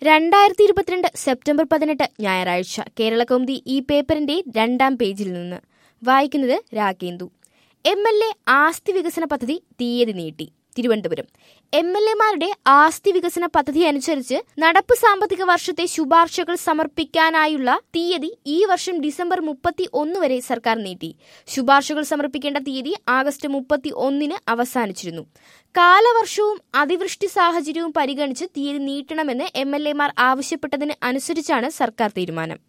രണ്ടായിരത്തി ഇരുപത്തിരണ്ട് സെപ്റ്റംബർ പതിനെട്ട് ഞായറാഴ്ച കേരള കൗമുദി ഈ പേപ്പറിന്റെ രണ്ടാം പേജിൽ നിന്ന് വായിക്കുന്നത് രാഗേന്ദു എം എൽ എ ആസ്തി വികസന പദ്ധതി തീയതി നീട്ടി തിരുവനന്തപുരം എം എൽ എമാരുടെ ആസ്തി വികസന പദ്ധതി അനുസരിച്ച് നടപ്പ് സാമ്പത്തിക വർഷത്തെ ശുപാർശകൾ സമർപ്പിക്കാനായുള്ള തീയതി ഈ വർഷം ഡിസംബർ മുപ്പത്തി ഒന്ന് വരെ സർക്കാർ നീട്ടി ശുപാർശകൾ സമർപ്പിക്കേണ്ട തീയതി ആഗസ്റ്റ് മുപ്പത്തി ഒന്നിന് അവസാനിച്ചിരുന്നു കാലവർഷവും അതിവൃഷ്ടി സാഹചര്യവും പരിഗണിച്ച് തീയതി നീട്ടണമെന്ന് എം എൽ എമാർ ആവശ്യപ്പെട്ടതിന് അനുസരിച്ചാണ് സർക്കാർ തീരുമാനം